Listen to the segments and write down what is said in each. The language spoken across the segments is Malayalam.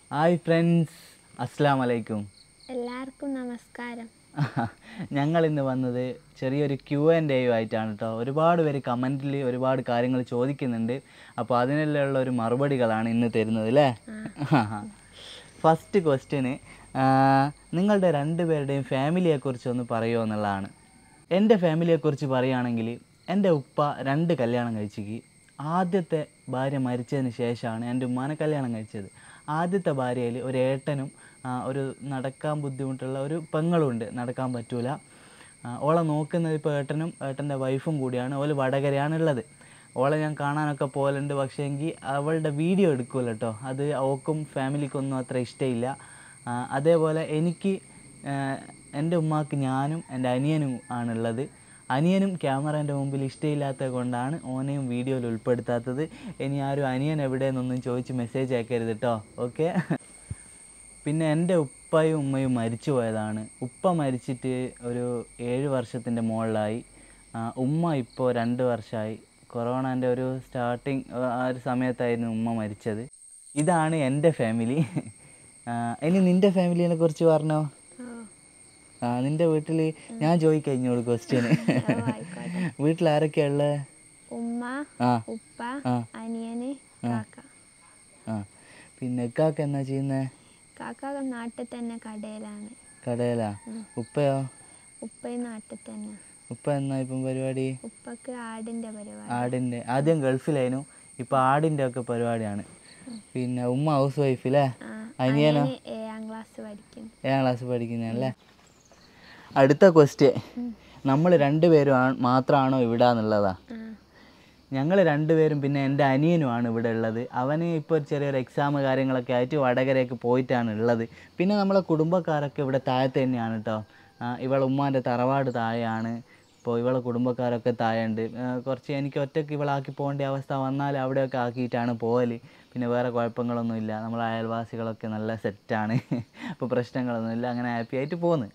ഹായ് ഫ്രണ്ട്സ് അസ്സാം വലൈക്കും എല്ലാവർക്കും നമസ്കാരം ഞങ്ങൾ ഇന്ന് വന്നത് ചെറിയൊരു ക്യൂ ആൻഡ് എ ആയിട്ടാണ് കേട്ടോ ഒരുപാട് പേര് കമൻറ്റിൽ ഒരുപാട് കാര്യങ്ങൾ ചോദിക്കുന്നുണ്ട് അപ്പോൾ അതിനെല്ലാം ഒരു മറുപടികളാണ് ഇന്ന് തരുന്നത് അല്ലേ ഫസ്റ്റ് ക്വസ്റ്റ്യന് നിങ്ങളുടെ രണ്ടുപേരുടെയും ഫാമിലിയെക്കുറിച്ച് ഒന്ന് പറയുമോ എന്നുള്ളതാണ് എൻ്റെ ഫാമിലിയെക്കുറിച്ച് പറയുകയാണെങ്കിൽ എൻ്റെ ഉപ്പ രണ്ട് കല്യാണം കഴിച്ചിക്ക് ആദ്യത്തെ ഭാര്യ മരിച്ചതിന് ശേഷമാണ് എൻ്റെ ഉമ്മാനെ കല്യാണം കഴിച്ചത് ആദ്യത്തെ ഭാര്യയിൽ ഒരു ഏട്ടനും ആ, ഒരു നടക്കാൻ ബുദ്ധിമുട്ടുള്ള ഒരു പെങ്ങളുണ്ട് നടക്കാൻ പറ്റൂല ആ, ഓളെ നോക്കുന്നത് ഇപ്പോൾ ഏട്ടനും ഏട്ടൻ്റെ വൈഫും കൂടിയാണ് ഓല് വടകരയാണുള്ളത് ഓളെ ഞാൻ കാണാനൊക്കെ പോകലുണ്ട് പക്ഷേ എങ്കിൽ അവളുടെ വീഡിയോ എടുക്കൂല കേട്ടോ അത് അവൾക്കും ഫാമിലിക്കൊന്നും അത്ര ഇഷ്ടമില്ല ആ, അതേപോലെ എനിക്ക് ആ, എൻ്റെ ഉമ്മാക്ക് ഞാനും എൻ്റെ അനിയനും ആണുള്ളത് അനിയനും ക്യാമറേൻ്റെ മുമ്പിൽ ഇഷ്ടമില്ലാത്തത് കൊണ്ടാണ് ഓനെയും വീഡിയോയിൽ ഉൾപ്പെടുത്താത്തത് ഇനി ആരും അനിയൻ എവിടെയെന്നൊന്നും ചോദിച്ച് മെസ്സേജ് അയക്കരുത് കേട്ടോ ഓക്കെ പിന്നെ എൻ്റെ ഉപ്പയും ഉമ്മയും മരിച്ചു പോയതാണ് ഉപ്പ മരിച്ചിട്ട് ഒരു ഏഴ് വർഷത്തിൻ്റെ മുകളിലായി ആ, ഉമ്മ ഇപ്പോൾ രണ്ട് വർഷമായി കൊറോണൻ്റെ ഒരു സ്റ്റാർട്ടിങ് ആ ഒരു സമയത്തായിരുന്നു ഉമ്മ മരിച്ചത് ഇതാണ് എൻ്റെ ഫാമിലി ഇനി നിൻ്റെ ഫാമിലിനെ കുറിച്ച് പറഞ്ഞോ ഓ ആ നിൻ്റെ വീട്ടിൽ ഞാൻ ചോദിക്കഴിഞ്ഞോളൂ ക്വസ്റ്റ്യന് ഓ, ആയിക്കോട്ടെ വീട്ടിൽ ആരൊക്കെയാ ഉള്ളത് ഉമ്മ ആ ഉപ്പ ആ. അനിയന് കാക്ക ആ പിന്നെ ഇക്കാക്ക എന്നാ ചെയ്യുന്നത് കാക്ക നാട്ടിൽ തന്നെ കടയിലാണ് കടയിലാ ഉപ്പയോ ഉപ്പയും നാട്ടിൽ തന്നെ ഉപ്പ എന്നാ ഇപ്പം പരിപാടി ഉപ്പക്ക് ആടിന്റെ പരിപാടി ആടിൻ്റെ ആദ്യം ഗൾഫിലായിരുന്നു ഇപ്പം ആടിൻ്റെ ഒക്കെ പരിപാടിയാണ് പിന്നെ ഉമ്മ ഹൗസ് വൈഫില്ലേ ആ അനിയനോ അനിയന് ഏഴാം ക്ലാസ് പഠിക്കുന്നു ഏഴാം ക്ലാസ് പഠിക്കുന്നതല്ലേ അടുത്ത ക്വസ്റ്റ്യൻ നമ്മൾ രണ്ടുപേരും ആ- മാത്രമാണോ ഇവിടെ എന്നുള്ളതാ ആ ഞങ്ങൾ രണ്ടുപേരും പിന്നെ എൻ്റെ അനിയനുമാണ് ഇവിടെ ഉള്ളത് അവന് ഇപ്പോൾ ചെറിയൊരു എക്സാം കാര്യങ്ങളൊക്കെ ആയിട്ട് വടകരയൊക്കെ പോയിട്ടാണ് ഉള്ളത് പിന്നെ നമ്മളെ കുടുംബക്കാരൊക്കെ ഇവിടെ താഴത്ത് തന്നെയാണ് കേട്ടോ ഇവളെ ഉമ്മാൻ്റെ തറവാട് താഴെയാണ് ഇപ്പോൾ ഇവളെ കുടുംബക്കാരൊക്കെ താഴെയുണ്ട് ആ, കുറച്ച് എനിക്ക് ഒറ്റയ്ക്ക് ഇവളാക്കി പോകേണ്ട അവസ്ഥ വന്നാൽ അവിടെയൊക്കെ ആക്കിയിട്ടാണ് പോകൽ പിന്നെ വേറെ കുഴപ്പങ്ങളൊന്നുമില്ല നമ്മളെ അയൽവാസികളൊക്കെ നല്ല സെറ്റാണ് അപ്പോൾ പ്രശ്നങ്ങളൊന്നുമില്ല അങ്ങനെ ഹാപ്പി ആയിട്ട് പോകുന്നു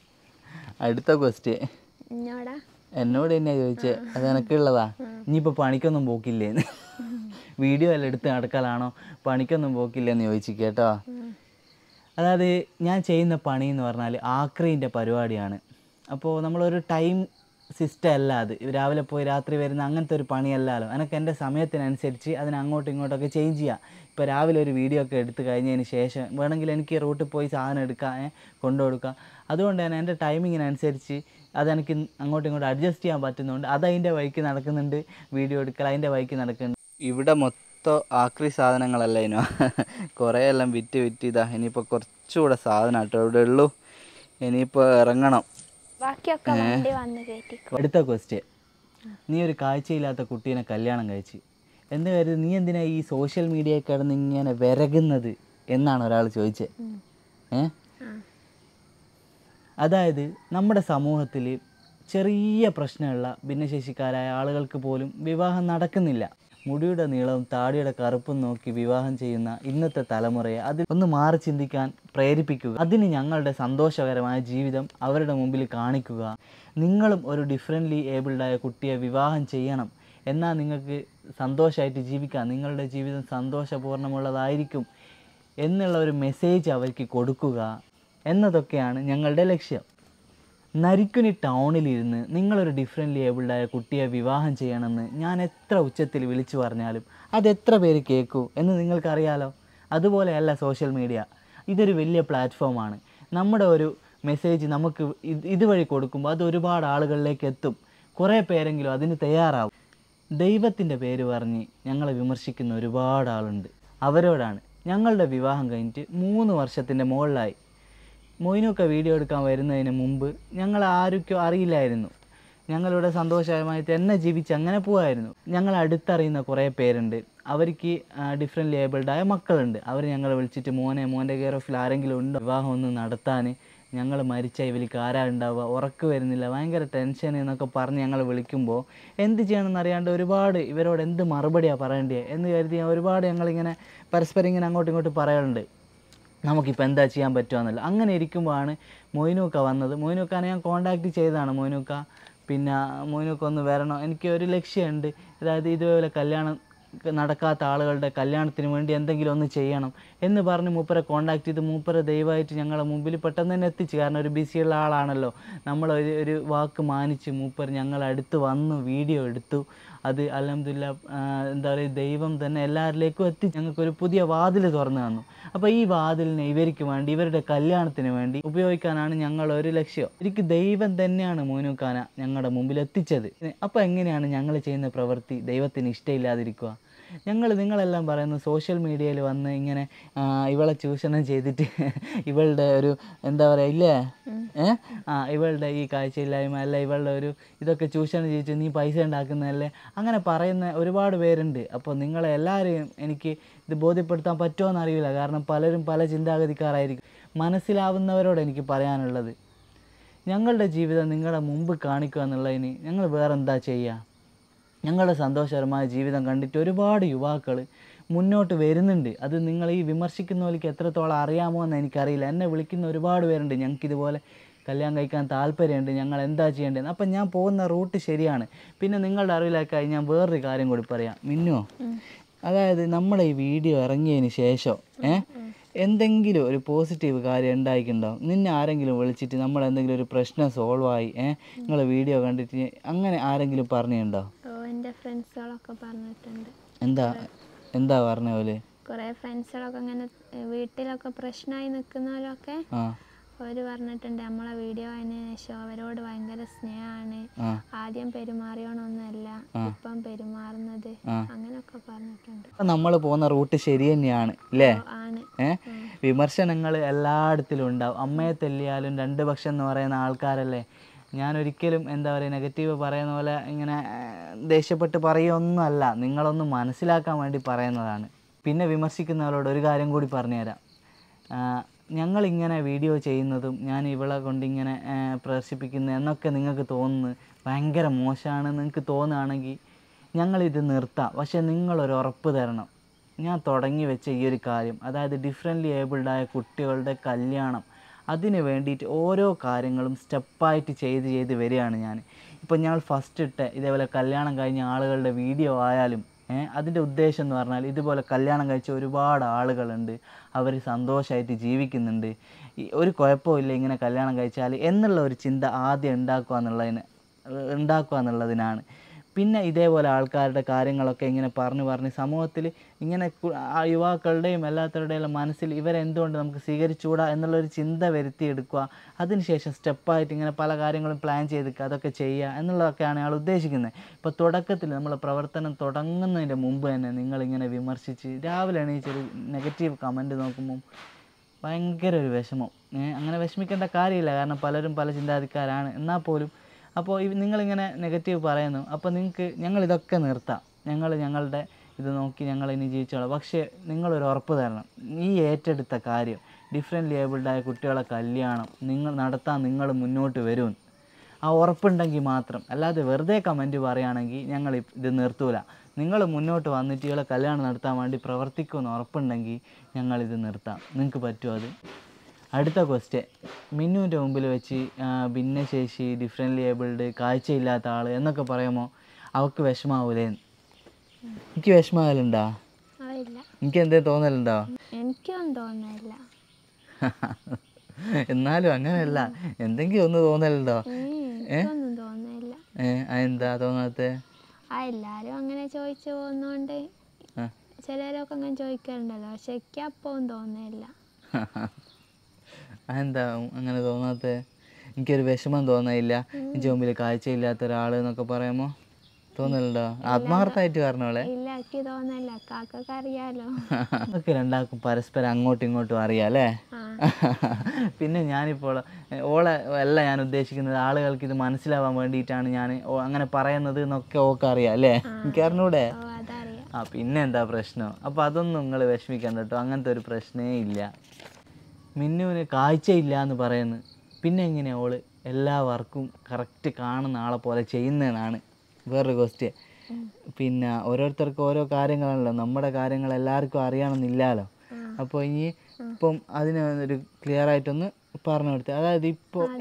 അടുത്ത ക്വസ്റ്റ്യൻ എന്നോടാ എന്നോട് തന്നെയാ ചോദിച്ചേ അത് എനക്കുള്ളതാ ഇനിയിപ്പോൾ പണിക്കൊന്നും പോക്കില്ലേന്ന് വീഡിയോ എല്ലാം എടുത്ത് നടക്കലാണോ പണിക്കൊന്നും പോക്കില്ലെന്ന് ചോദിച്ചു കേട്ടോ ഉം. അതായത് ഞാൻ ചെയ്യുന്ന പണി എന്ന് പറഞ്ഞാൽ ആക്രീൻ്റെ പരിപാടിയാണ് അപ്പോൾ നമ്മളൊരു ടൈം സിസ്റ്റം അല്ല അത് രാവിലെ പോയി രാത്രി വരുന്ന അങ്ങനത്തെ ഒരു പണിയല്ലല്ലോ എനിക്ക് എൻ്റെ സമയത്തിനനുസരിച്ച് അതിന് അങ്ങോട്ടും ഇങ്ങോട്ടൊക്കെ ചേഞ്ച് ചെയ്യാം ഇപ്പോൾ രാവിലെ ഒരു വീഡിയോ ഒക്കെ എടുത്ത് കഴിഞ്ഞതിന് ശേഷം വേണമെങ്കിൽ എനിക്ക് റൂട്ടിൽ പോയി സാധനം എടുക്കാം ഏ, കൊണ്ടുകൊടുക്കാം അതുകൊണ്ട് തന്നെ എൻ്റെ ടൈമിങ്ങിനനുസരിച്ച് അതെനിക്ക് അങ്ങോട്ടും ഇങ്ങോട്ടും അഡ്ജസ്റ്റ് ചെയ്യാൻ പറ്റുന്നുണ്ട് അത് അതിൻ്റെ വഴിക്ക് നടക്കുന്നുണ്ട് വീഡിയോ എടുക്കൽ അതിൻ്റെ വഴിക്ക് നടക്കുന്നുണ്ട് ഇവിടെ മൊത്തം ആക്രി സാധനങ്ങളല്ല ഇനോ കുറേ എല്ലാം വിറ്റ് വിറ്റ് ഇതാ ഇനിയിപ്പോൾ കുറച്ചുകൂടെ സാധനം കേട്ടോ ഇവിടെ ഉള്ളൂ ഇനിയിപ്പോൾ ഇറങ്ങണം ബാക്കിയൊക്കെ വണ്ടി വന്ന് കയറ്റിക്കും അടുത്ത ക്വസ്റ്റ്യൻ നീ ഒരു കാഴ്ചയില്ലാത്ത കുട്ടീനെ കല്യാണം കഴിച്ച് എന്ത് കാര്യം നീ എന്തിനാ ഈ സോഷ്യൽ മീഡിയയിൽ കിടന്ന് ഇങ്ങനെ വിരകുന്നത് എന്നാണ് ഒരാൾ ചോദിച്ചത് ഏ ആ അതായത് നമ്മുടെ സമൂഹത്തിൽ ചെറിയ പ്രശ്നമുള്ള ഭിന്നശേഷിക്കാരായ ആളുകൾക്ക് പോലും വിവാഹം നടക്കുന്നില്ല മുടിയുടെ നീളവും താടിയുടെ കറുപ്പും നോക്കി വിവാഹം ചെയ്യുന്ന ഇന്നത്തെ തലമുറയെ അതിൽ ഒന്ന് മാറി ചിന്തിക്കാൻ പ്രേരിപ്പിക്കുക അതിന് ഞങ്ങളുടെ സന്തോഷകരമായ ജീവിതം അവരുടെ മുമ്പിൽ കാണിക്കുക നിങ്ങളും ഒരു ഡിഫറെൻ്റ്ലി ഏബിൾഡായ കുട്ടിയെ വിവാഹം ചെയ്യണം എന്നാൽ നിങ്ങൾക്ക് സന്തോഷമായിട്ട് ജീവിക്കാം നിങ്ങളുടെ ജീവിതം സന്തോഷപൂർണ്ണമുള്ളതായിരിക്കും എന്നുള്ള ഒരു മെസ്സേജ് അവർക്ക് കൊടുക്കുക എന്നതൊക്കെയാണ് ഞങ്ങളുടെ ലക്ഷ്യം നരിക്കുനി ടൗണിലിരുന്ന് നിങ്ങളൊരു ഡിഫറെൻ്റ്ലി ഏബിൾഡായ കുട്ടിയെ വിവാഹം ചെയ്യണമെന്ന് ഞാൻ എത്ര ഉച്ചത്തിൽ വിളിച്ചു പറഞ്ഞാലും അത് എത്ര പേര് കേൾക്കൂ എന്ന് നിങ്ങൾക്കറിയാലോ അതുപോലെയല്ല സോഷ്യൽ മീഡിയ ഇതൊരു വലിയ പ്ലാറ്റ്ഫോമാണ് നമ്മുടെ ഒരു മെസ്സേജ് നമുക്ക് ഇത് ഇതുവഴി കൊടുക്കുമ്പോൾ അത് ഒരുപാട് ആളുകളിലേക്ക് എത്തും കുറേ പേരെങ്കിലും അതിന് തയ്യാറാവും ദൈവത്തിൻ്റെ പേര് പറഞ്ഞ് ഞങ്ങളെ വിമർശിക്കുന്ന ഒരുപാട് ആളുണ്ട് അവരോടാണ് ഞങ്ങളുടെ വിവാഹം കഴിഞ്ഞിട്ട് മൂന്ന് വർഷത്തിൻ്റെ മുകളിലായി മൊയിനൊക്കെ വീഡിയോ എടുക്കാൻ വരുന്നതിന് മുമ്പ് ഞങ്ങൾ ആർക്കും അറിയില്ലായിരുന്നു ഞങ്ങളിവിടെ സന്തോഷകരമായി തന്നെ ജീവിച്ച് അങ്ങനെ പോവായിരുന്നു ഞങ്ങൾ അടുത്തറിയുന്ന കുറേ പേരുണ്ട് അവർക്ക് ഡിഫറെൻ്റ് ലേബിൾഡായ മക്കളുണ്ട് അവർ ഞങ്ങളെ വിളിച്ചിട്ട് മോനെ മോൻ്റെ കെയർ ഓഫിൽ ആരെങ്കിലും ഉണ്ടോ വിവാഹം ഒന്ന് നടത്താൻ ഞങ്ങൾ മരിച്ച ഇവർക്ക് ആരാ ഉണ്ടാവുക ഉറക്ക് വരുന്നില്ല ഭയങ്കര ടെൻഷൻ എന്നൊക്കെ പറഞ്ഞ് ഞങ്ങൾ വിളിക്കുമ്പോൾ എന്ത് ചെയ്യണമെന്ന് അറിയാണ്ട് ഒരുപാട് ഇവരോട് എന്ത് മറുപടിയാണ് പറയേണ്ടത് എന്ന് കരുതി ഞാൻ ഒരുപാട് ഞങ്ങളിങ്ങനെ പരസ്പരം ഇങ്ങനെ അങ്ങോട്ടും ഇങ്ങോട്ടും പറയാറുണ്ട് നമുക്കിപ്പോൾ എന്താ ചെയ്യാൻ പറ്റുമെന്നല്ല അങ്ങനെ ഇരിക്കുമ്പോഴാണ് മൊയിനൂക്ക വന്നത് മൊയിനൂക്കാനെ ഞാൻ കോണ്ടാക്ട് ചെയ്തതാണ് മൊയിനൂക്ക പിന്നെ മൊയിനൂക്ക ഒന്ന് വരണം എനിക്ക് ഒരു ലക്ഷ്യമുണ്ട് അതായത് ഇതുപോലെ കല്യാണം നടക്കാത്ത ആളുകളുടെ കല്യാണത്തിന് വേണ്ടി എന്തെങ്കിലും ഒന്ന് ചെയ്യണം എന്ന് പറഞ്ഞ് മൂപ്പരെ കോണ്ടാക്ട് ചെയ്ത് മൂപ്പരെ ദയവായിട്ട് ഞങ്ങളെ മുമ്പിൽ പെട്ടെന്ന് തന്നെ എത്തിച്ചു കാരണം ഒരു ബിസിയുള്ള ആളാണല്ലോ നമ്മൾ ഒരു ഒരു വാക്ക് മാനിച്ച് മൂപ്പർ ഞങ്ങളെ അടുത്ത് വന്നു വീഡിയോ എടുത്തു അത് അലഹമില്ല എന്താ പറയുക ദൈവം തന്നെ എല്ലാവരിലേക്കും എത്തി ഞങ്ങൾക്കൊരു പുതിയ വാതിൽ തുറന്നു തന്നു അപ്പോൾ ഈ വാതിലിനെ ഇവർക്ക് വേണ്ടി ഇവരുടെ കല്യാണത്തിന് വേണ്ടി ഉപയോഗിക്കാനാണ് ഞങ്ങൾ ഒരു ലക്ഷ്യം എനിക്ക് ദൈവം തന്നെയാണ് മോനുക്കാന ഞങ്ങളുടെ മുമ്പിൽ എത്തിച്ചത് അപ്പോൾ എങ്ങനെയാണ് ഞങ്ങൾ ചെയ്യുന്ന പ്രവൃത്തി ദൈവത്തിന് ഇഷ്ടമില്ലാതിരിക്കുക ഞങ്ങൾ നിങ്ങളെല്ലാം പറയുന്നു സോഷ്യൽ മീഡിയയിൽ വന്ന് ഇങ്ങനെ ആ, ഇവളെ ചൂഷണം ചെയ്തിട്ട് ഇവളുടെ ഒരു എന്താ പറയുക ഇല്ലേ ഏ ആ ഇവളുടെ ഈ കാഴ്ചയില്ലായ്മ അല്ല ഇവളുടെ ഒരു ഇതൊക്കെ ചൂഷണം ചെയ്യിച്ച് നീ പൈസ ഉണ്ടാക്കുന്നതല്ലേ അങ്ങനെ പറയുന്ന ഒരുപാട് പേരുണ്ട് അപ്പോൾ നിങ്ങളെ എല്ലാവരെയും എനിക്ക് ഇത് ബോധ്യപ്പെടുത്താൻ പറ്റുമോ എന്നറിയില്ല കാരണം പലരും പല ചിന്താഗതിക്കാരായിരിക്കും മനസ്സിലാവുന്നവരോട് എനിക്ക് പറയാനുള്ളത് ഞങ്ങളുടെ ജീവിതം നിങ്ങളുടെ മുമ്പ് കാണിക്കുക എന്നുള്ളതിന് ഞങ്ങൾ വേറെന്താ ചെയ്യുക ഞങ്ങളുടെ സന്തോഷകരമായ ജീവിതം കണ്ടിട്ട് ഒരുപാട് യുവാക്കൾ മുന്നോട്ട് വരുന്നുണ്ട് അത് നിങ്ങൾ ഈ വിമർശിക്കുന്നവർക്ക് എത്രത്തോളം അറിയാമോ എന്ന് എനിക്കറിയില്ല എന്നെ വിളിക്കുന്ന ഒരുപാട് പേരുണ്ട് ഞങ്ങൾക്ക് ഇതുപോലെ കല്യാണം കഴിക്കാൻ താല്പര്യമുണ്ട് ഞങ്ങൾ എന്താ ചെയ്യേണ്ടത് അപ്പം ഞാൻ പോകുന്ന റൂട്ട് ശരിയാണ് പിന്നെ നിങ്ങളുടെ അറിവിലേക്കായി ഞാൻ വേറൊരു കാര്യം കൂടി പറയാം മിന്നോ അതായത് നമ്മുടെ ഈ വീഡിയോ ഇറങ്ങിയതിന് ശേഷം ഏ എന്തെങ്കിലും ഒരു പോസിറ്റീവ് കാര്യം ഉണ്ടായിട്ടുണ്ടോ നിന്നെ ആരെങ്കിലും വിളിച്ചിട്ട് നമ്മൾ എന്തെങ്കിലും ഒരു പ്രശ്നം സോൾവ് ആയി ഏ നിങ്ങൾ വീഡിയോ കണ്ടിട്ട് അങ്ങനെ ആരെങ്കിലും പറഞ്ഞിട്ടുണ്ടോ ഓ എൻ്റെ ഫ്രണ്ട്സുകളൊക്കെ പറഞ്ഞിട്ടുണ്ട് എന്താ എന്താ പറഞ്ഞ പോലെ കുറേ ഫ്രണ്ട്സുകളൊക്കെ ഇങ്ങനെ ഏ, വീട്ടിലൊക്കെ പ്രശ്നമായി നിൽക്കുന്നവരൊക്കെ ആ അവർ പറഞ്ഞിട്ടുണ്ട് നമ്മളെ വീഡിയോ അതിന് ശേഷം അവരോട് ഭയങ്കര സ്നേഹമാണ് ആ ആദ്യം പെരുമാറിയോണൊന്നല്ല ഇപ്പം പെരുമാറുന്നത് അങ്ങനെയൊക്കെ പറഞ്ഞിട്ടുണ്ട് നമ്മൾ പോകുന്ന റൂട്ട് ശരി തന്നെയാണ് അല്ലേ ഓ, ആണ് ഏ വിമർശനങ്ങൾ എല്ലായിടത്തിലും ഉണ്ടാവും അമ്മയെ തെല്ലിയാലും രണ്ട് പക്ഷം എന്ന് പറയുന്ന ആൾക്കാരല്ലേ ഞാൻ ഒരിക്കലും എന്താ പറയുക നെഗറ്റീവ് പറയുന്ന പോലെ ഇങ്ങനെ ആ, ദേഷ്യപ്പെട്ട് പറയുകയൊന്നുമല്ല നിങ്ങളൊന്ന് മനസ്സിലാക്കാൻ വേണ്ടി പറയുന്നതാണ് പിന്നെ വിമർശിക്കുന്നവരോട് ഒരു കാര്യം കൂടി പറഞ്ഞുതരാം ആ, ഞങ്ങളിങ്ങനെ വീഡിയോ ചെയ്യുന്നതും ഞാൻ ഇവളെ കൊണ്ടിങ്ങനെ ആ, പ്രദർശിപ്പിക്കുന്നു എന്നൊക്കെ നിങ്ങൾക്ക് തോന്നുന്നു ഭയങ്കര മോശമാണ് നിങ്ങൾക്ക് തോന്നുകയാണെങ്കിൽ ഞങ്ങളിത് നിർത്താം പക്ഷേ നിങ്ങളൊരു ഉറപ്പ് തരണം ഞാൻ തുടങ്ങി വെച്ച ഈ ഒരു കാര്യം അതായത് ഡിഫറെൻ്റ്ലി ഏബിൾഡായ കുട്ടികളുടെ കല്യാണം അതിന് വേണ്ടിയിട്ട് ഓരോ കാര്യങ്ങളും സ്റ്റെപ്പായിട്ട് ചെയ്ത് ചെയ്ത് വരികയാണ് ഞാൻ ഇപ്പം ഞങ്ങൾ ഫസ്റ്റ് ഇട്ട ഇതേപോലെ കല്യാണം കഴിഞ്ഞ ആളുകളുടെ വീഡിയോ ആയാലും ഏഹ് അതിൻ്റെ ഉദ്ദേശം എന്ന് പറഞ്ഞാൽ ഇതുപോലെ കല്യാണം കഴിച്ച ഒരുപാട് ആളുകളുണ്ട് അവർ സന്തോഷമായിട്ട് ജീവിക്കുന്നുണ്ട് ഈ ഒരു കുഴപ്പമില്ല ഇങ്ങനെ കല്യാണം കഴിച്ചാൽ എന്നുള്ള ഒരു ചിന്ത ആദ്യം ഉണ്ടാക്കുക എന്നുള്ളതിന് ഉണ്ടാക്കുക എന്നുള്ളതിനാണ് പിന്നെ ഇതേപോലെ ആൾക്കാരുടെ കാര്യങ്ങളൊക്കെ ഇങ്ങനെ പറഞ്ഞു പറഞ്ഞ് സമൂഹത്തിൽ ഇങ്ങനെ കു- ആ യുവാക്കളുടെയും എല്ലാത്തവരുടെയും മനസ്സിൽ ഇവരെന്തുകൊണ്ട് നമുക്ക് സ്വീകരിച്ചുകൂടാ എന്നുള്ളൊരു ചിന്ത വരുത്തിയെടുക്കുക അതിനുശേഷം സ്റ്റെപ്പായിട്ട് ഇങ്ങനെ പല കാര്യങ്ങളും പ്ലാൻ ചെയ്തെടുക്കുക അതൊക്കെ ചെയ്യുക എന്നുള്ളതൊക്കെയാണ് അയാൾ ഉദ്ദേശിക്കുന്നത് ഇപ്പോൾ തുടക്കത്തിൽ നമ്മൾ പ്രവർത്തനം തുടങ്ങുന്നതിൻ്റെ മുമ്പ് തന്നെ നിങ്ങളിങ്ങനെ വിമർശിച്ച് രാവിലെ എണീച്ചൊരു നെഗറ്റീവ് കമൻറ്റ് നോക്കുമ്പം ഭയങ്കര ഒരു വിഷമം ഏ, അങ്ങനെ വിഷമിക്കേണ്ട കാര്യമില്ല കാരണം പലരും പല ചിന്താധിക്കാരാണ് എന്നാൽ പോലും അപ്പോൾ ഈ നിങ്ങളിങ്ങനെ നെഗറ്റീവ് പറയുന്നു അപ്പോൾ നിങ്ങൾക്ക് ഞങ്ങൾ ഇതൊക്കെ നിർത്താം ഞങ്ങൾ ഞങ്ങളുടെ ഇത് നോക്കി ഞങ്ങൾ ഇനി ജീവിച്ചോളാം പക്ഷേ നിങ്ങളൊരു ഉറപ്പ് തരണം ഈ ഏറ്റെടുത്ത കാര്യം ഡിഫറെൻ്റ് ലേബിൾഡായ കുട്ടികളെ കല്യാണം നിങ്ങൾ നടത്താൻ നിങ്ങൾ മുന്നോട്ട് വരും ആ ഉറപ്പുണ്ടെങ്കിൽ മാത്രം അല്ലാതെ വെറുതെ കമൻറ്റ് പറയുകയാണെങ്കിൽ ഞങ്ങൾ ഇപ് ഇത് നിർത്തൂല നിങ്ങൾ മുന്നോട്ട് വന്നിട്ട് ഇവളെ കല്യാണം നടത്താൻ വേണ്ടി പ്രവർത്തിക്കുമെന്ന് ഉറപ്പുണ്ടെങ്കിൽ ഞങ്ങളിത് നിർത്താം നിങ്ങൾക്ക് പറ്റുമോ അത് അടുത്ത ക്വസ്റ്റ്യൻ മിന്നുവിൻ്റെ മുമ്പിൽ വെച്ച് ആ, ഭിന്നശേഷി ഡിഫറെൻ്റ് ഏബിൾഡ് കാഴ്ചയില്ലാത്ത ആൾ എന്നൊക്കെ പറയുമ്പോൾ അവൾക്ക് വിഷമാവൂലേ എനിക്ക് വിഷമാവലുണ്ടോ അതില്ല എനിക്ക് എന്തേലും തോന്നലുണ്ടോ എനിക്കൊന്നും തോന്നുന്നില്ല എന്നാലും അങ്ങനെയല്ല എന്തെങ്കിലും ഒന്ന് തോന്നലുണ്ടോ എനിക്കൊന്നും തോന്നുന്നില്ല ഏ അതെന്താ തോന്നാത്തത് ആ എല്ലാരും അങ്ങനെ ചോദിച്ചു പോകുന്നോണ്ട് ആ ചിലരൊക്കെ അങ്ങനെ ചോദിക്കാറുണ്ടല്ലോ പക്ഷെ എനിക്ക് അപ്പോൾ തോന്നുന്നില്ല അതെന്താ അങ്ങനെ തോന്നാത്തത് എനിക്കൊരു വിഷമം തോന്നയില്ല എനിക്ക് മുമ്പിൽ കാഴ്ചയില്ലാത്ത ഒരാൾ എന്നൊക്കെ പറയുമ്പോൾ തോന്നലുണ്ടോ ആത്മാർത്ഥമായിട്ട് പറഞ്ഞോളെ ഇല്ല എനിക്ക് തോന്നുന്നില്ല കാക്കൊക്കെ അറിയാലോ നമുക്ക് രണ്ടാൾക്കും പരസ്പരം അങ്ങോട്ടും ഇങ്ങോട്ടും അറിയാം അല്ലേ ആ പിന്നെ ഞാനിപ്പോൾ എ, ഓളെ അല്ല ഞാൻ ഉദ്ദേശിക്കുന്നത് ആളുകൾക്ക് ഇത് മനസ്സിലാവാൻ വേണ്ടിയിട്ടാണ് ഞാൻ ഓ- അങ്ങനെ പറയുന്നത് എന്നൊക്കെ ഓക്കെ അറിയാം അല്ലേ എനിക്ക് അറിഞ്ഞൂടെ ഓ അതറിയാം ആ പിന്നെ എന്താ പ്രശ്നം അപ്പോൾ അതൊന്നും നിങ്ങൾ വിഷമിക്കണ്ട കേട്ടോ അങ്ങനത്തെ ഒരു പ്രശ്നമേ ഇല്ല മിന്നുവിന് കാഴ്ചയില്ല എന്ന് പറയുന്നു പിന്നെ എങ്ങനെയാ ഓള് എല്ലാ വർക്കും കറക്റ്റ് കാണുന്ന ആളെ പോലെ ചെയ്യുന്നതെന്നാണ് വേറൊരു ക്വസ്റ്റ്യൻ പിന്നെ ഓരോരുത്തർക്കും ഓരോ കാര്യങ്ങളാണല്ലോ നമ്മുടെ കാര്യങ്ങൾ എല്ലാവർക്കും അറിയണമെന്നില്ലല്ലോ അപ്പോൾ ഇനി ഇപ്പം അതിന് ഒരു ക്ലിയർ ആയിട്ടൊന്ന് പറഞ്ഞു കൊടുത്തത് അതായത് ഇപ്പോൾ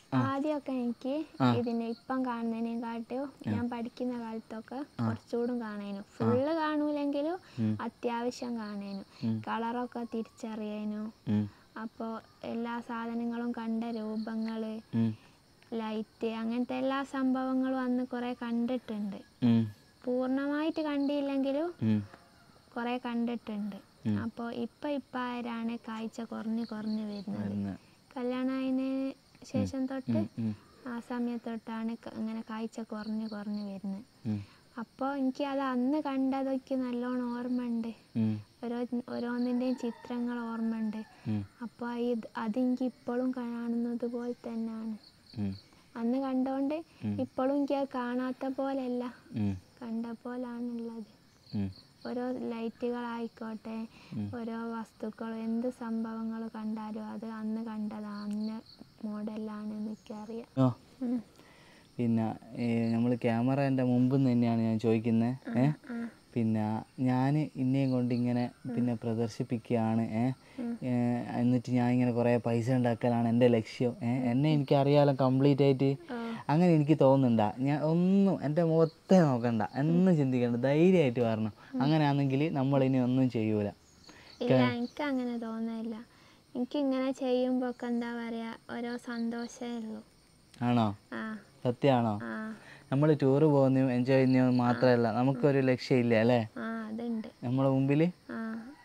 ആദ്യമൊക്കെ എനിക്ക് ഇതിനെ ഇപ്പം കാണുന്നതിനെക്കാട്ടും ഞാൻ പഠിക്കുന്ന കാലത്തൊക്കെ കുറച്ചുകൂടും കാണാനും ഫുള്ള് കാണൂലെങ്കിലും അത്യാവശ്യം കാണാനും കളറൊക്കെ തിരിച്ചറിയാനും ഉം, അപ്പോൾ എല്ലാ സാധനങ്ങളും കണ്ട രൂപങ്ങൾ ഉം, ലൈറ്റ് അങ്ങനത്തെ എല്ലാ സംഭവങ്ങളും അന്ന് കുറേ കണ്ടിട്ടുണ്ട് ഉം, പൂർണ്ണമായിട്ട് കണ്ടില്ലെങ്കിലും ഉം, കുറേ കണ്ടിട്ടുണ്ട് അപ്പോൾ ഇപ്പം ഇപ്പം ആരാണ് കാഴ്ച കുറഞ്ഞ് കുറഞ്ഞ് വരുന്നത് വരുന്നെ. കല്യാണത്തിന് ശേഷം തൊട്ട് ഉം, ആ സമയത്ത് തൊട്ടാണ് ക- ഇങ്ങനെ കാഴ്ച കുറഞ്ഞ് കുറഞ്ഞ് വരുന്നത് ഉം, അപ്പോൾ എനിക്ക് അത് അന്ന് കണ്ടതൊക്കെ നല്ലോണം ഓർമ്മയുണ്ട് ഉം, ഓരോ ഓരോന്നിൻ്റെയും ചിത്രങ്ങൾ ഓർമ്മയുണ്ട് ഉം, അപ്പോൾ ഇത് അതെനിക്ക് ഇപ്പോഴും കാണുന്നത് പോലെ തന്നെയാണ് ഉം, അന്ന് കണ്ടോണ്ട് ഇപ്പോഴും എനിക്ക് അത് കാണാത്ത പോലെയല്ല ഉം, കണ്ട പോലാണുള്ളത് ഉം. ഓരോ ലൈറ്റുകളായിക്കോട്ടെ ഓരോ വസ്തുക്കൾ എന്ത് സംഭവങ്ങൾ കണ്ടാലും അത് അന്ന് കണ്ടതാ അന്ന് മോഡലാണ് എനിക്കറിയാം ഓ ഉം. പിന്നെ നമ്മൾ ക്യാമറേൻ്റെ മുമ്പ് തന്നെയാണ് ഞാൻ ചോദിക്കുന്നത് ഏ പിന്നെ ഞാൻ ഇന്നേം കൊണ്ട് ഇങ്ങനെ പിന്നെ പ്രദർശിപ്പിക്കുകയാണ് ഏ ഏ, എന്നിട്ട് ഞാൻ ഇങ്ങനെ കുറേ പൈസ ഉണ്ടാക്കലാണ് എൻ്റെ ലക്ഷ്യം ഏ എന്നെ എനിക്കറിയാലോ കംപ്ലീറ്റ് ആയിട്ട് അങ്ങനെ എനിക്ക് തോന്നുന്നുണ്ട ഞാൻ ഒന്നും എൻ്റെ മുഖത്തെ നോക്കണ്ട എന്നും ചിന്തിക്കണ്ട ധൈര്യമായിട്ട് പറഞ്ഞു അങ്ങനെയാണെങ്കിൽ നമ്മളിനി ഒന്നും ചെയ്യൂല ഇല്ല എനിക്ക് അങ്ങനെ തോന്നില്ല എനിക്ക് ഇങ്ങനെ ചെയ്യുമ്പോൾ ഒക്കെ എന്താ പറയാ ഓരോ സന്തോഷമേ ഉള്ളൂ ആണോ ആ സത്യമാണോ ആ നമ്മൾ ടൂറ് പോകുന്നു എൻജോയ് ചെയ്യുന്നു മാത്രമല്ല നമുക്കൊരു ലക്ഷ്യമില്ല അല്ലേ ആ അതുണ്ട് നമ്മളെ മുമ്പിൽ ആ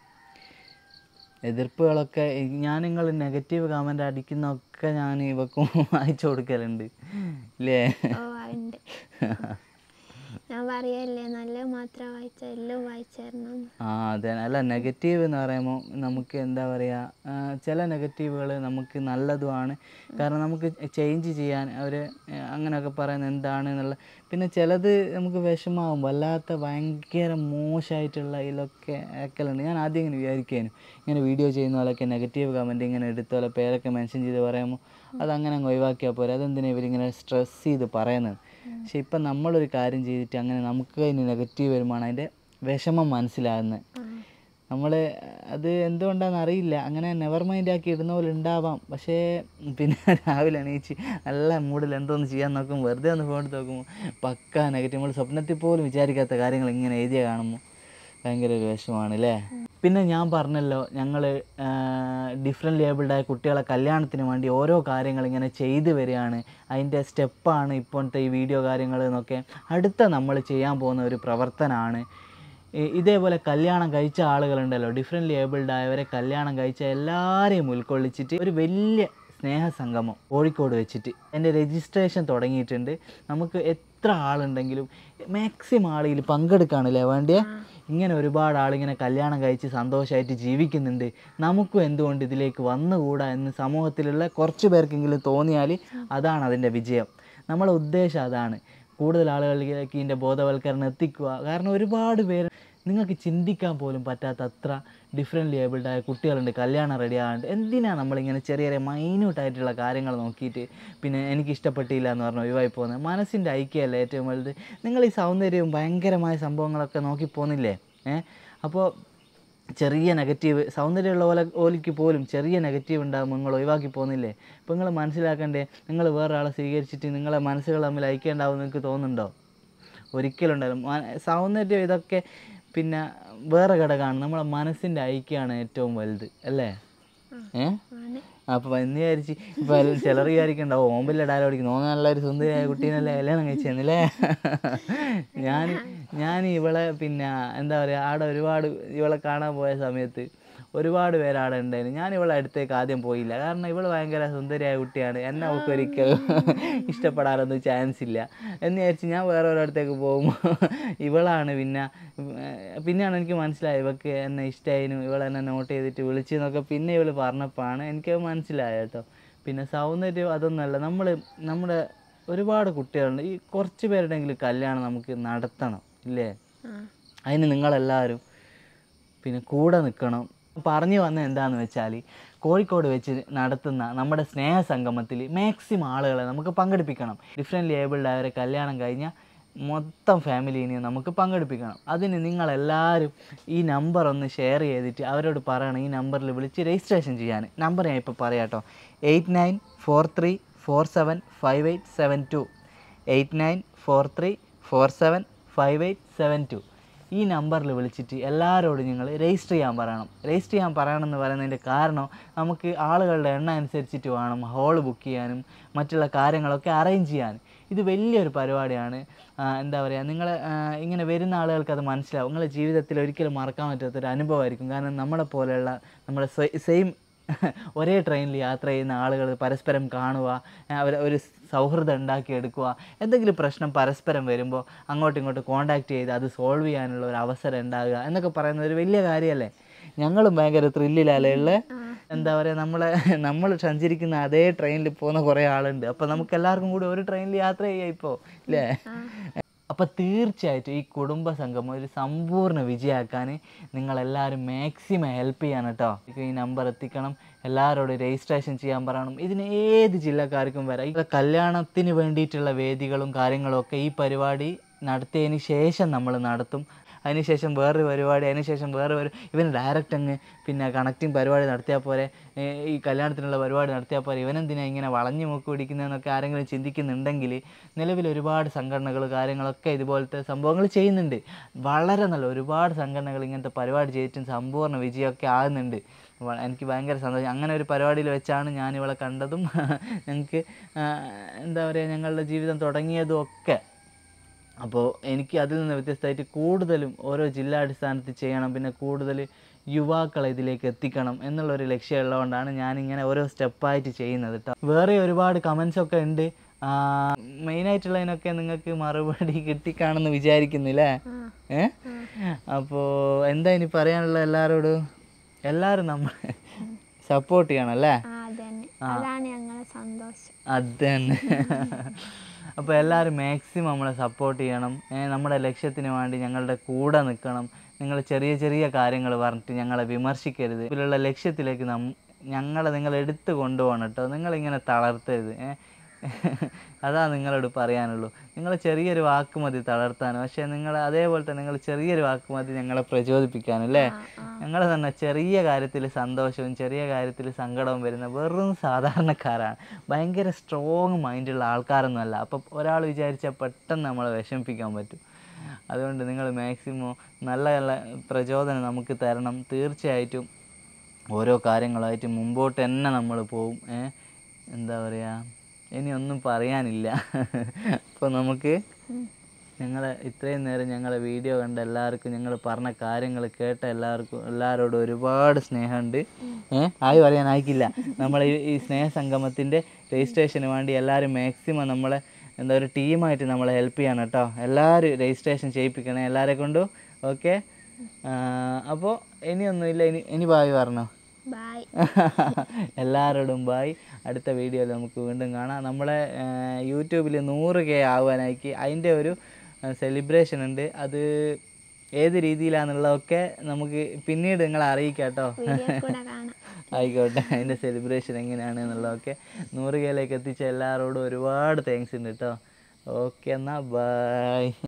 എതിർപ്പുകളൊക്കെ ഈ- ഞാൻ നിങ്ങൾ നെഗറ്റീവ് കമൻ്റ് അടിക്കുന്നൊക്കെ ഞാൻ ഇവക്കും അയച്ചു കൊടുക്കലുണ്ട് ഇല്ലേ ഓ അതുണ്ട് ഞാൻ പറയല്ലേ നല്ലത് മാത്രം വായിച്ച എല്ലാം വായിച്ചായിരുന്നു ആ അതെ അല്ല നെഗറ്റീവ് എന്ന് പറയുമ്പോൾ നമുക്ക് എന്താ പറയുക ചില നെഗറ്റീവുകൾ നമുക്ക് നല്ലതുമാണ് കാരണം നമുക്ക് ചേഞ്ച് ചെയ്യാൻ അവർ അങ്ങനെയൊക്കെ പറയുന്നത് എന്താണ് എന്നുള്ള പിന്നെ ചിലത് നമുക്ക് വിഷമാവും വല്ലാത്ത ഭയങ്കര മോശമായിട്ടുള്ള ഇതിലൊക്കെ ആക്കലുണ്ട് ഞാൻ ആദ്യം ഇങ്ങനെ വിചാരിക്കാനും ഇങ്ങനെ വീഡിയോ ചെയ്യുന്ന പോലെയൊക്കെ നെഗറ്റീവ് കമൻറ്റ് ഇങ്ങനെ എടുത്തോലെ പേരൊക്കെ മെൻഷൻ ചെയ്ത് പറയുമ്പോൾ അതങ്ങനെ അങ്ങ് ഒഴിവാക്കിയാൽ പോരെ അതെന്തിനാ ഇവരിങ്ങനെ സ്ട്രെസ് ചെയ്ത് പറയുന്നത് പക്ഷെ ഇപ്പം നമ്മളൊരു കാര്യം ചെയ്തിട്ട് അങ്ങനെ നമുക്ക് അതിന് നെഗറ്റീവ് വരുമ്പോഴാണ് അതിൻ്റെ വിഷമം മനസ്സിലാകുന്നത് നമ്മൾ അത് എന്തുകൊണ്ടാണെന്ന് അറിയില്ല അങ്ങനെ നെവർ മൈൻഡ് ആക്കി ഇടുന്ന പോലെ ഉണ്ടാവാം പക്ഷേ പിന്നെ രാവിലെ എണീച്ച് നല്ല മൂഡിൽ എന്തോന്ന് ചെയ്യാൻ നോക്കും വെറുതെ ഒന്ന് ഫോൺ എടുത്ത് നോക്കുമ്പോൾ പക്ക നെഗറ്റീവ് നമ്മൾ സ്വപ്നത്തിൽ പോലും വിചാരിക്കാത്ത കാര്യങ്ങൾ ഇങ്ങനെ എഴുതിയ കാണുമ്പോൾ ഭയങ്കര ഒരു വിഷമമാണ് അല്ലേ പിന്നെ ഞാൻ പറഞ്ഞല്ലോ ഞങ്ങൾ ഡിഫറെൻറ്റ് ലേബിൾഡായ കുട്ടികളെ കല്യാണത്തിന് വേണ്ടി ഓരോ കാര്യങ്ങൾ ഇങ്ങനെ ചെയ്തു വരികയാണ് അതിൻ്റെ സ്റ്റെപ്പാണ് ഇപ്പോഴത്തെ ഈ വീഡിയോ കാര്യങ്ങൾ എന്നൊക്കെ അടുത്ത നമ്മൾ ചെയ്യാൻ പോകുന്ന ഒരു പ്രവർത്തനമാണ് ഈ- ഇതേപോലെ കല്യാണം കഴിച്ച ആളുകളുണ്ടല്ലോ ഡിഫറെൻ്റ് ലേബിൾഡ് ആയവരെ കല്യാണം കഴിച്ച എല്ലാവരെയും ഉൾക്കൊള്ളിച്ചിട്ട് ഒരു വലിയ സ്നേഹസംഗമം കോഴിക്കോട് വെച്ചിട്ട് എൻ്റെ രജിസ്ട്രേഷൻ തുടങ്ങിയിട്ടുണ്ട് നമുക്ക് എത്ര ആളുണ്ടെങ്കിലും മാക്സിമം ആളുകൾ പങ്കെടുക്കുകയാണല്ലേ വേണ്ടിയേ ഇങ്ങനെ ഒരുപാട് ആളിങ്ങനെ കല്യാണം കഴിച്ച് സന്തോഷമായിട്ട് ജീവിക്കുന്നുണ്ട് നമുക്കും എന്തുകൊണ്ട് ഇതിലേക്ക് വന്നുകൂടാ എന്ന് സമൂഹത്തിലുള്ള കുറച്ച് പേർക്കെങ്കിലും തോന്നിയാൽ അതാണ് അതിൻ്റെ വിജയം നമ്മളെ ഉദ്ദേശം അതാണ് കൂടുതൽ ആളുകളിലേക്ക് ഇതിൻ്റെ ബോധവൽക്കരണം എത്തിക്കുക കാരണം ഒരുപാട് പേര് നിങ്ങൾക്ക് ചിന്തിക്കാൻ പോലും പറ്റാത്ത അത്ര ഡിഫറെൻ്റ് ലേബിൾഡായ കുട്ടികളുണ്ട് കല്യാണം റെഡി ആകാണ്ട് എന്തിനാണ് നമ്മളിങ്ങനെ ചെറിയ ചെറിയ മൈന്യൂട്ടായിട്ടുള്ള കാര്യങ്ങൾ നോക്കിയിട്ട് പിന്നെ എനിക്ക് ഇഷ്ടപ്പെട്ടില്ല എന്ന് പറഞ്ഞ് ഒഴിവായി പോകുന്നത് മനസ്സിൻ്റെ ഐക്യമല്ലേ ഏറ്റവും വലുത് നിങ്ങൾ ഈ സൗന്ദര്യവും ഭയങ്കരമായ സംഭവങ്ങളൊക്കെ നോക്കി പോകുന്നില്ലേ ഏ അപ്പോൾ ചെറിയ നെഗറ്റീവ് സൗന്ദര്യമുള്ള പോലെ ഓലിക്ക് പോലും ചെറിയ നെഗറ്റീവ് ഉണ്ടാകുമ്പോൾ നിങ്ങൾ ഒഴിവാക്കി പോകുന്നില്ലേ ഇപ്പോൾ നിങ്ങൾ മനസ്സിലാക്കണ്ടേ നിങ്ങൾ വേറൊരാളെ സ്വീകരിച്ചിട്ട് നിങ്ങളെ മനസ്സുകൾ തമ്മിൽ ഐക്യമുണ്ടാവും നിങ്ങൾക്ക് തോന്നുന്നുണ്ടോ ഒരിക്കലും ഉണ്ടാവില്ല മ- സൗന്ദര്യം ഇതൊക്കെ പിന്നെ വേറെ ഘടകമാണ് നമ്മളെ മനസ്സിൻ്റെ ഐക്യമാണ് ഏറ്റവും വലുത് അല്ലേ ഏ ആണ് അപ്പോൾ എന്ന് വിചാരിച്ച് ഇപ്പം ചിലർ വിചാരിക്കണ്ടാവും ഓമ്പില്ല ഡയലോഗ് നോന്ന് നല്ലൊരു സുന്ദരിയായ കുട്ടീനല്ലേ കല്യാണം കഴിച്ചെന്നല്ലേ ഞാൻ ഞാൻ ഇവളെ പിന്നെ എന്താ പറയുക ആടെ ഒരുപാട് ഇവളെ കാണാൻ പോയ സമയത്ത് ഒരുപാട് പേര് ആടെ ഉണ്ടായിരുന്നു ഞാൻ ഇവളെ അടുത്തേക്ക് ആദ്യം പോയില്ല കാരണം ഇവൾ ഭയങ്കര സുന്ദരിയായ കുട്ടിയാണ് എന്നെ അവൾക്ക് ഒരിക്കലും ഇഷ്ടപ്പെടാനൊന്നും ചാൻസ് ഇല്ല എന്ന് വിചാരിച്ച് ഞാൻ വേറെ ഒരിടത്തേക്ക് പോകുമ്പോൾ ഇവളാണ് പിന്നെ ഏർ പിന്നെയാണ് എനിക്ക് മനസ്സിലായത് ഇവൾക്ക് എന്നെ ഇഷ്ടമായിരുന്നു ഇവൾ എന്നെ നോട്ട് ചെയ്തിട്ട് വിളിച്ചെന്നൊക്കെ പിന്നെ ഇവൾ പറഞ്ഞപ്പോഴാണ് എനിക്ക് മനസ്സിലായത് കേട്ടോ പിന്നെ സൗന്ദര്യം അതൊന്നുമല്ല നമ്മൾ നമ്മുടെ ഒരുപാട് കുട്ടികളുണ്ട് ഈ കുറച്ച് പേരുടെയെങ്കിലും കല്യാണം നമുക്ക് നടത്തണം ഇല്ലേ ആ അതിന് നിങ്ങളെല്ലാവരും പിന്നെ കൂടെ നിൽക്കണം പറഞ്ഞു വന്ന എന്താണെന്ന് വെച്ചാൽ കോഴിക്കോട് വെച്ച് നടത്തുന്ന നമ്മുടെ സ്നേഹ സംഗമത്തിൽ മാക്സിമം ആളുകളെ നമുക്ക് പങ്കെടുപ്പിക്കണം ഡിഫറെൻ്റ് ലേബിൾഡ് ആയവരെ കല്യാണം കഴിഞ്ഞാൽ മൊത്തം ഫാമിലീനെ നമുക്ക് പങ്കെടുപ്പിക്കണം അതിന് നിങ്ങളെല്ലാവരും ഈ നമ്പർ ഒന്ന് ഷെയർ ചെയ്തിട്ട് അവരോട് പറയണം ഈ നമ്പറിൽ വിളിച്ച് രജിസ്ട്രേഷൻ ചെയ്യാൻ നമ്പർ ഞാൻ ഇപ്പോൾ പറയാം കേട്ടോ eight nine four three four seven five eight seven two eight nine four three four seven five eight seven two ഈ നമ്പറിൽ വിളിച്ചിട്ട് എല്ലാവരോടും നിങ്ങൾ രജിസ്റ്റർ ചെയ്യാൻ പറയണം രജിസ്റ്റർ ചെയ്യാൻ പറയണം എന്ന് പറയുന്നതിൻ്റെ കാരണം നമുക്ക് ആളുകളുടെ എണ്ണം അനുസരിച്ചിട്ട് വേണം ഹോൾ ബുക്ക് ചെയ്യാനും മറ്റുള്ള കാര്യങ്ങളൊക്കെ അറേഞ്ച് ചെയ്യാൻ ഇത് വലിയൊരു പരിപാടിയാണ് ആ, എന്താ പറയുക നിങ്ങൾ ഇങ്ങനെ വരുന്ന ആളുകൾക്ക് അത് മനസ്സിലാവും നിങ്ങളുടെ ജീവിതത്തിൽ ഒരിക്കലും മറക്കാൻ പറ്റാത്തൊരു അനുഭവമായിരിക്കും കാരണം നമ്മളെ പോലെയുള്ള നമ്മുടെ സെയിം ഒരേ ട്രെയിനിൽ യാത്ര ചെയ്യുന്ന ആളുകൾ പരസ്പരം കാണുക അവർ ഒരു സൗഹൃദം ഉണ്ടാക്കിയെടുക്കുക എന്തെങ്കിലും പ്രശ്നം പരസ്പരം വരുമ്പോൾ അങ്ങോട്ടും ഇങ്ങോട്ടും കോണ്ടാക്ട് ചെയ്ത് അത് സോൾവ് ചെയ്യാനുള്ള ഒരു അവസരം ഉണ്ടാകുക എന്നൊക്കെ പറയുന്നത് ഒരു വലിയ കാര്യമല്ലേ ഞങ്ങളും ഭയങ്കര ത്രില്ലിലല്ലേ ഉള്ളത് എന്താ പറയുക നമ്മളെ നമ്മൾ സഞ്ചരിക്കുന്ന അതേ ട്രെയിനിൽ പോകുന്ന കുറേ ആളുണ്ട് അപ്പോൾ നമുക്ക് എല്ലാവർക്കും കൂടി ഒരു ട്രെയിനിൽ യാത്ര ചെയ്യാം ഇപ്പോൾ ഇല്ലേ അപ്പോൾ തീർച്ചയായിട്ടും ഈ കുടുംബ സംഗമം ഒരു സമ്പൂർണ്ണ വിജയമാക്കാൻ നിങ്ങളെല്ലാവരും മാക്സിമം ഹെൽപ്പ് ചെയ്യണം കേട്ടോ ഈ നമ്പർ എത്തിക്കണം എല്ലാവരോടും രജിസ്ട്രേഷൻ ചെയ്യാൻ പറയണം ഇതിന് ഏത് ജില്ലക്കാർക്കും വരാം ഈ കല്യാണത്തിന് വേണ്ടിയിട്ടുള്ള വേദികളും കാര്യങ്ങളും ഒക്കെ ഈ പരിപാടി നടത്തിയതിന് ശേഷം നമ്മൾ നടത്തും അതിനുശേഷം വേറൊരു പരിപാടി അതിനുശേഷം വേറെ ഒരു ഇവൻ ഡയറക്റ്റ് അങ്ങ് പിന്നെ കണക്റ്റിംഗ് പരിപാടി നടത്തിയാൽ പോരെ ഏ, ഈ കല്യാണത്തിനുള്ള പരിപാടി നടത്തിയാൽ പോരെ ഇവനെന്തിനാ ഇങ്ങനെ വളഞ്ഞു മൂക്ക് പിടിക്കുന്നതെന്നൊക്കെ ആരെങ്കിലും ചിന്തിക്കുന്നുണ്ടെങ്കിൽ നിലവിൽ ഒരുപാട് സംഘടനകൾ കാര്യങ്ങളൊക്കെ ഇതുപോലത്തെ സംഭവങ്ങൾ ചെയ്യുന്നുണ്ട് വളരെ നല്ല ഒരുപാട് സംഘടനകൾ ഇങ്ങനത്തെ പരിപാടി ചെയ്തിട്ടും സമ്പൂർണ്ണ വിജയമൊക്കെ ആകുന്നുണ്ട് വ- എനിക്ക് ഭയങ്കര സന്തോഷം അങ്ങനെ ഒരു പരിപാടിയിൽ വെച്ചാണ് ഞാൻ ഇവളെ കണ്ടതും ഞങ്ങൾക്ക് എന്താ പറയുക ഞങ്ങളുടെ ജീവിതം തുടങ്ങിയതും ഒക്കെ അപ്പോൾ എനിക്ക് അതിൽ നിന്ന് വ്യത്യസ്തമായിട്ട് കൂടുതലും ഓരോ ജില്ലാടിസ്ഥാനത്തിൽ ചെയ്യണം പിന്നെ കൂടുതൽ യുവാക്കളെ ഇതിലേക്ക് എത്തിക്കണം എന്നുള്ളൊരു ലക്ഷ്യമുള്ളതുകൊണ്ടാണ് ഞാനിങ്ങനെ ഓരോ സ്റ്റെപ്പായിട്ട് ചെയ്യുന്നത് കേട്ടോ വേറെ ഒരുപാട് കമൻസ് ഒക്കെ ഉണ്ട് മെയിനായിട്ടുള്ളതിനൊക്കെ നിങ്ങൾക്ക് മറുപടി കിട്ടിക്കാണെന്ന് വിചാരിക്കുന്നില്ലേ ഏ അപ്പോൾ എന്താ ഇനി പറയാനുള്ള എല്ലാവരോടും എല്ലാവരും നമ്മൾ സപ്പോർട്ട് ചെയ്യണം അല്ലേ ആ അതന്നെ അതാണ് ഞങ്ങളെ സന്തോഷം അത് തന്നെ അപ്പോൾ എല്ലാവരും മാക്സിമം നമ്മളെ സപ്പോർട്ട് ചെയ്യണം ഏ, നമ്മുടെ ലക്ഷ്യത്തിന് വേണ്ടി ഞങ്ങളുടെ കൂടെ നിൽക്കണം നിങ്ങൾ ചെറിയ ചെറിയ കാര്യങ്ങൾ പറഞ്ഞിട്ട് ഞങ്ങളെ വിമർശിക്കരുത് ഇതിലുള്ള ലക്ഷ്യത്തിലേക്ക് നം ഞങ്ങളെ നിങ്ങൾ എടുത്ത് കൊണ്ടുപോകണം കേട്ടോ നിങ്ങളിങ്ങനെ തളർത്തരുത് ഏ അതാ നിങ്ങളോട് പറയാനുള്ളൂ നിങ്ങൾ ചെറിയൊരു വാക്ക് മതി തളർത്താൻ പക്ഷേ നിങ്ങൾ അതേപോലെ തന്നെ നിങ്ങൾ ചെറിയൊരു വാക്ക് മതി ഞങ്ങളെ പ്രചോദിപ്പിക്കാനും അല്ലേ ഞങ്ങൾ തന്നെ ചെറിയ കാര്യത്തിൽ സന്തോഷവും ചെറിയ കാര്യത്തിൽ സങ്കടവും വരുന്ന വെറും സാധാരണക്കാരാണ് ഭയങ്കര സ്ട്രോങ് മൈൻഡുള്ള ആൾക്കാരൊന്നുമല്ല അപ്പം ഒരാൾ വിചാരിച്ചാൽ പെട്ടെന്ന് നമ്മളെ വിഷമിപ്പിക്കാൻ പറ്റും അതുകൊണ്ട് നിങ്ങൾ മാക്സിമം നല്ല നല്ല പ്രചോദനം നമുക്ക് തരണം തീർച്ചയായിട്ടും ഓരോ കാര്യങ്ങളായിട്ട് മുമ്പോട്ട് തന്നെ നമ്മൾ പോവും ഏ എന്താ പറയുക ഇനി ഒന്നും പറയാനില്ല അപ്പോൾ നമുക്ക് ഞങ്ങളെ ഇത്രയും നേരം ഞങ്ങളെ വീഡിയോ കണ്ട എല്ലാവർക്കും ഞങ്ങൾ പറഞ്ഞ കാര്യങ്ങൾ കേട്ട എല്ലാവർക്കും എല്ലാവരോടും ഒരുപാട് സ്നേഹമുണ്ട് ഏഹ് ആയി പറയാൻ ആയിക്കില്ല നമ്മൾ ഈ ഈ സ്നേഹ സംഗമത്തിൻ്റെ രജിസ്ട്രേഷന് വേണ്ടി എല്ലാവരും മാക്സിമം നമ്മളെ എന്താ ഒരു ടീമായിട്ട് നമ്മളെ ഹെൽപ്പ് ചെയ്യണം കേട്ടോ എല്ലാവരും രജിസ്ട്രേഷൻ ചെയ്യിപ്പിക്കണേ എല്ലാവരെ കൊണ്ടും ഓക്കെ അപ്പോൾ ഇനിയൊന്നുമില്ല ഇനി ഇനി ഭാവി പറഞ്ഞോ ബായ് എല്ലാവരോടും ബായ് അടുത്ത വീഡിയോയിൽ നമുക്ക് വീണ്ടും കാണാം നമ്മളെ യൂട്യൂബിൽ നൂറ് കെ ആവാനായിക്ക് അതിൻ്റെ ഒരു സെലിബ്രേഷൻ ഉണ്ട് അത് ഏത് രീതിയിലാണെന്നുള്ളതൊക്കെ നമുക്ക് പിന്നീട് നിങ്ങളെ അറിയിക്കാം കേട്ടോ വീഡിയോ കൂടെ കാണാം ആയിക്കോട്ടെ അതിൻ്റെ സെലിബ്രേഷൻ എങ്ങനെയാണ് എന്നുള്ളതൊക്കെ നൂറ് കെയിലേക്ക് എത്തിച്ച എല്ലാവരോടും ഒരുപാട് താങ്ക്സ് ഉണ്ട് കേട്ടോ ഓക്കെ എന്നാൽ ബൈ